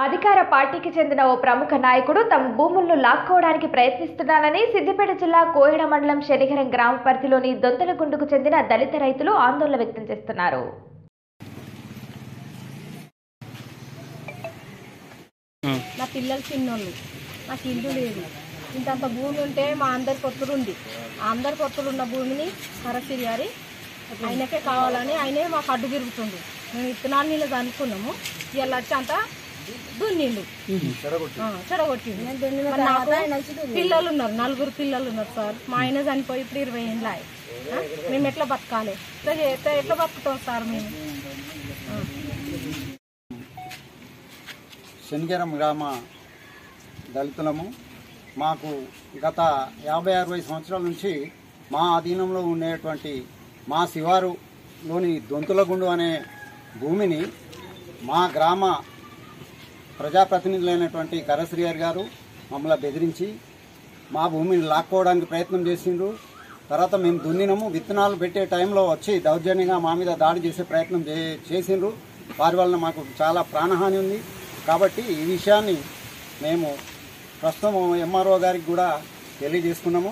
అధికార పార్టీకి చెందిన ఓ ప్రముఖ నాయకుడు తమ భూములను లాక్కోవడానికి ప్రయత్నిస్తున్నానని సిద్దిపేట జిల్లా కోహిడ మండలం శనిగరం గ్రామ పరిధిలోని దొంతలగుండుకు చెందిన దళిత రైతులు ఆందోళన వ్యక్తం చేస్తున్నారు నా పిల్లలు చిన్నోళ్ళు నాకు ఇల్లు లేదు ఇంతంత భూమి ఉంటే మా అందరి పొత్తులు ఉంది ఆ అందరి పొత్తులు ఉన్న భూమిని హరసిరి గారి ఆయనకే కావాలని ఆయనే మాకు అడ్డు తిరుగుతుండు మేము ఇత్తనాలు నీళ్ళు అనుకున్నాము ఇవాళ వచ్చి అంతా దున్నిండు ఆ, చెడగొట్టిండు మరి నాకు పిల్లలు ఉన్నారు నలుగురు పిల్లలు ఉన్నారు సార్ మా ఆయన చనిపోయి ఇప్పుడు ఇరవై ఏళ్ళు అయ్యాయి. ఆ మేము ఎట్లా బతకాలి ఎట్లా చే- ఎట్లా ఎట్లా బతుకుతాం సార్ మేము ఆ. శనిగరం గ్రామ దళితులము మాకు గత యాభై అరవై సంవత్సరాల నుంచి మా అధీనంలో ఉండేటువంటి మా శివారులోని దొంతులగుండు అనే భూమిని మా గ్రామ ప్రజాప్రతినిధులైనటువంటి కరశ్రీయర్ గారు మమ్మల్ని బెదిరించి మా భూమిని లాక్కోవడానికి ప్రయత్నం చేసిండ్రు తర్వాత మేము దున్నినము విత్తనాలు పెట్టే టైంలో వచ్చి దౌర్జన్యంగా మా మీద దాడి చేసే ప్రయత్నం చే- చేసిండ్రు వారి వలన మాకు చాలా ప్రాణహాని ఉంది కాబట్టి ఈ విషయాన్ని మేము ప్రస్తుతం ఎంఆర్ఓ గారికి కూడా తెలియజేసుకున్నాము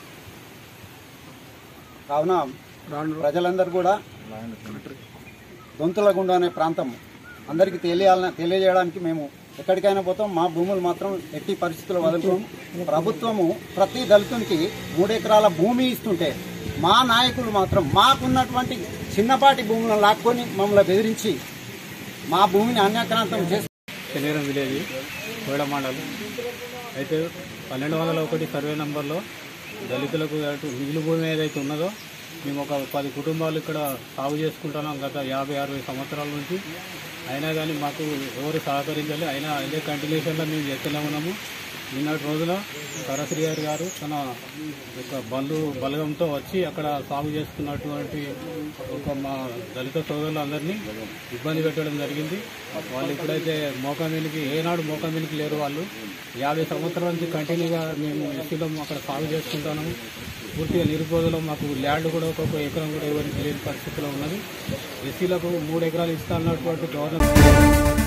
కావున ప్రజలందరూ కూడా దొంతులగుండ అనే ప్రాంతం అందరికీ తెలియాలని తెలియజేయడానికి మేము ఎక్కడికైనా పోతాం మా భూములు మాత్రం ఎట్టి పరిస్థితుల్లో వదులుతాం ప్రభుత్వము ప్రతి దళితునికి మూడెకరాల భూమి ఇస్తుంటే మా నాయకులు మాత్రం మాకున్నటువంటి చిన్నపాటి భూములను లాక్కొని మమ్మల్ని బెదిరించి మా భూమిని అన్యాక్రాంతం చేసి శనివారం విలేజ్ కోయడ మండలం అయితే పన్నెండు వందల ఒకటి సర్వే నంబర్లో దళితులకు అటు మిగులు భూమి ఏదైతే ఉన్నదో మేము ఒక పది కుటుంబాలు ఇక్కడ సాగు చేసుకుంటున్నాం గత యాభై అరవై సంవత్సరాల నుంచి అయినా కానీ మాకు ఎవరు సహకరించాలి అయినా అదే కంటిన్యూషన్లో మేము చేస్తూనే ఉన్నాము నిన్నటి రోజున కరశ్రీ గారు గారు తన యొక్క బంధు బలగంతో వచ్చి అక్కడ సాగు చేసుకున్నటువంటి ఒక మా దళిత సోదరులందరినీ ఇబ్బంది పెట్టడం జరిగింది వాళ్ళు ఇప్పుడైతే మోకామీనికి ఏనాడు మోకామీనికి లేరు వాళ్ళు యాభై సంవత్సరాల నుంచి కంటిన్యూగా మేము ఎస్సీలో అక్కడ సాగు చేసుకుంటున్నాము పూర్తిగా నిరుపేదలో మాకు ల్యాండ్ కూడా ఒక్కొక్క ఎకరం కూడా ఎవరికి తెలియని పరిస్థితిలో ఉన్నది ఎస్సీలకు మూడు ఎకరాలు ఇస్తా అన్నటువంటి గవర్నమెంట్